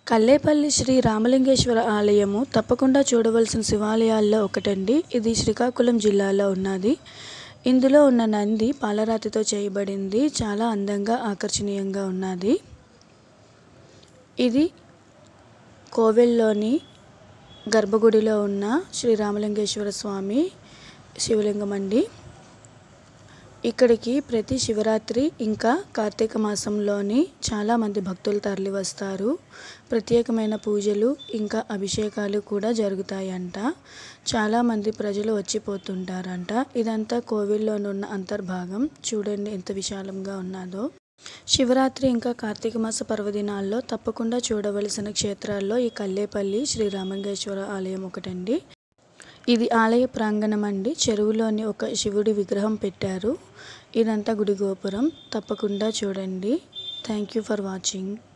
కల్లేపల్లి శ్రీ రామలింగేశ్వర ఆలయము తప్పకుండా చూడవలసిన శివాలయాల్లో ఒకటండి ఇది శ్రీకాకుళం జిల్లాలో ఉన్నది ఇందులో ఉన్న నంది పాలరాతితో చేయబడింది చాలా అందంగా ఆకర్షణీయంగా ఉన్నది ఇది కోవెల్లోని గర్భగుడిలో ఉన్న శ్రీ రామలింగేశ్వర స్వామి శివలింగం అండి ఇక్కడికి ప్రతి శివరాత్రి ఇంకా కార్తీక మాసంలోని చాలామంది భక్తులు తరలి వస్తారు ప్రత్యేకమైన పూజలు ఇంకా అభిషేకాలు కూడా జరుగుతాయంట చాలామంది ప్రజలు వచ్చిపోతుంటారంట ఇదంతా కోవిల్లోనున్న అంతర్భాగం చూడండి ఎంత విశాలంగా ఉన్నదో శివరాత్రి ఇంకా కార్తీక మాస పర్వదినాల్లో తప్పకుండా చూడవలసిన క్షేత్రాల్లో ఈ కల్లేపల్లి శ్రీ రామలింగేశ్వర ఆలయం ఒకటండి ఇది ఆలయ ప్రాంగణం అండి చెరువులోని ఒక శివుడి విగ్రహం పెట్టారు ఇదంతా గుడి గోపురం తప్పకుండా చూడండి థ్యాంక్ యూ ఫర్ వాచింగ్